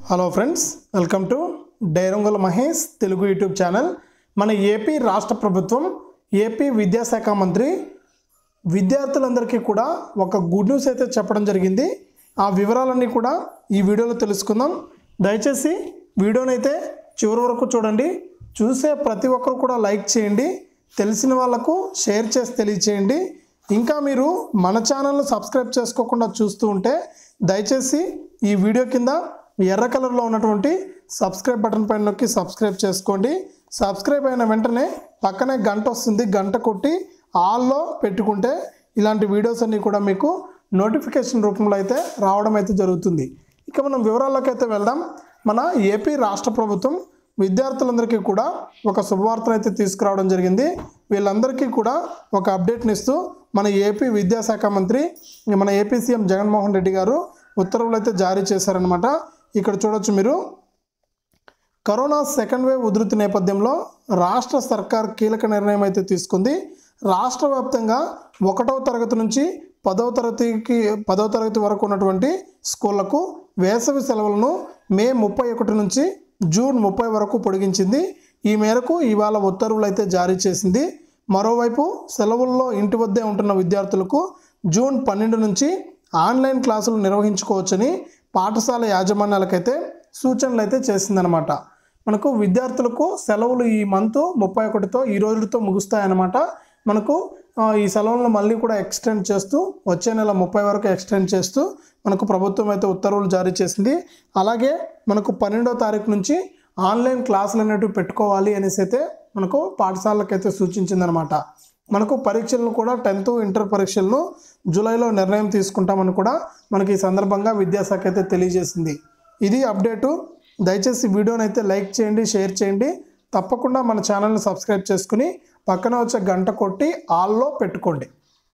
hello friends welcome to Dairangula Mahesh Telugu YouTube channel మన A P రాష్ట్ర ప్రభుత్వం ఏపీ విద్యాశాఖ మంత్రి విద్యార్థులందరికీ కూడా ఒక గుడ్ న్యూస్ అయితే చెప్పడం జరిగింది ఆ వివరాలన్నీ కూడా ఈ వీడియోలో తెలుసుకుందాం దయచేసి వీడియోనైతే చివరి వరకు చూడండి చూసే ప్రతి ఒక్కరు కూడా లైక్ చేయండి తెలిసిన వాళ్ళకు షేర్ చేసి తెలియచేయండి ఇంకా మీరు మన ఛానల్ను సబ్స్క్రైబ్ చేసుకోకుండా చూస్తూ ఉంటే దయచేసి ఈ వీడియో కింద ఎర్ర కలర్లో ఉన్నటువంటి సబ్స్క్రైబ్ బటన్ పైన నొక్కి సబ్స్క్రైబ్ చేసుకోండి సబ్స్క్రైబ్ అయిన వెంటనే పక్కనే గంట వస్తుంది గంట కొట్టి ఆల్లో పెట్టుకుంటే ఇలాంటి వీడియోస్ అన్నీ కూడా మీకు నోటిఫికేషన్ రూపంలో అయితే రావడం అయితే జరుగుతుంది ఇక మనం వివరాల్లోకి అయితే వెళ్దాం మన ఏపీ రాష్ట్ర ప్రభుత్వం విద్యార్థులందరికీ కూడా ఒక శుభవార్తను అయితే తీసుకురావడం జరిగింది వీళ్ళందరికీ కూడా ఒక అప్డేట్ని ఇస్తూ మన ఏపీ విద్యాశాఖ మంత్రి మన ఏపీ సీఎం జగన్మోహన్ రెడ్డి గారు ఉత్తర్వులు అయితే జారీ చేశారనమాట ఇక్కడ చూడొచ్చు మీరు కరోనా సెకండ్ వేవ్ ఉధృతి నేపథ్యంలో రాష్ట్ర సర్కార్ కీలక నిర్ణయం అయితే తీసుకుంది రాష్ట్ర వ్యాప్తంగా ఒకటవ తరగతి నుంచి పదవ తరగతికి పదవ తరగతి వరకు ఉన్నటువంటి స్కూళ్లకు వేసవి సెలవులను మే ముప్పై ఒకటి నుంచి జూన్ ముప్పై వరకు పొడిగించింది ఈ మేరకు ఇవాళ ఉత్తర్వులు అయితే జారీ చేసింది మరోవైపు సెలవుల్లో ఇంటి వద్దే ఉంటున్న విద్యార్థులకు జూన్ పన్నెండు నుంచి ఆన్లైన్ క్లాసులు నిర్వహించుకోవచ్చని పాఠశాల యాజమాన్యాలకైతే సూచనలు అయితే చేసిందనమాట మనకు విద్యార్థులకు సెలవులు ఈ మంత్ ముప్పై ఒకటితో ఈ రోజుతో ముగుస్తాయన్నమాట మనకు ఆ, ఈ సెలవులను మళ్ళీ కూడా ఎక్స్టెండ్ చేస్తూ వచ్చే నెల ముప్పై వరకు ఎక్స్టెండ్ చేస్తూ మనకు ప్రభుత్వం అయితే ఉత్తర్వులు జారీ చేసింది అలాగే మనకు పన్నెండో తారీఖు నుంచి ఆన్లైన్ క్లాసులు అనేటివి పెట్టుకోవాలి అనేసి అయితే మనకు పాఠశాలకైతే సూచించిందనమాట మనకు పరీక్షలను కూడా టెన్త్ ఇంటర్ పరీక్షలను జూలైలో నిర్ణయం తీసుకుంటామని కూడా మనకి ఈ సందర్భంగా విద్యాశాఖ అయితే తెలియజేసింది ఇది అప్డేటు దయచేసి వీడియోని అయితే లైక్ చేయండి షేర్ చేయండి తప్పకుండా మన ఛానల్ని సబ్స్క్రైబ్ చేసుకుని పక్కన వచ్చే గంట కొట్టి ఆల్లో పెట్టుకోండి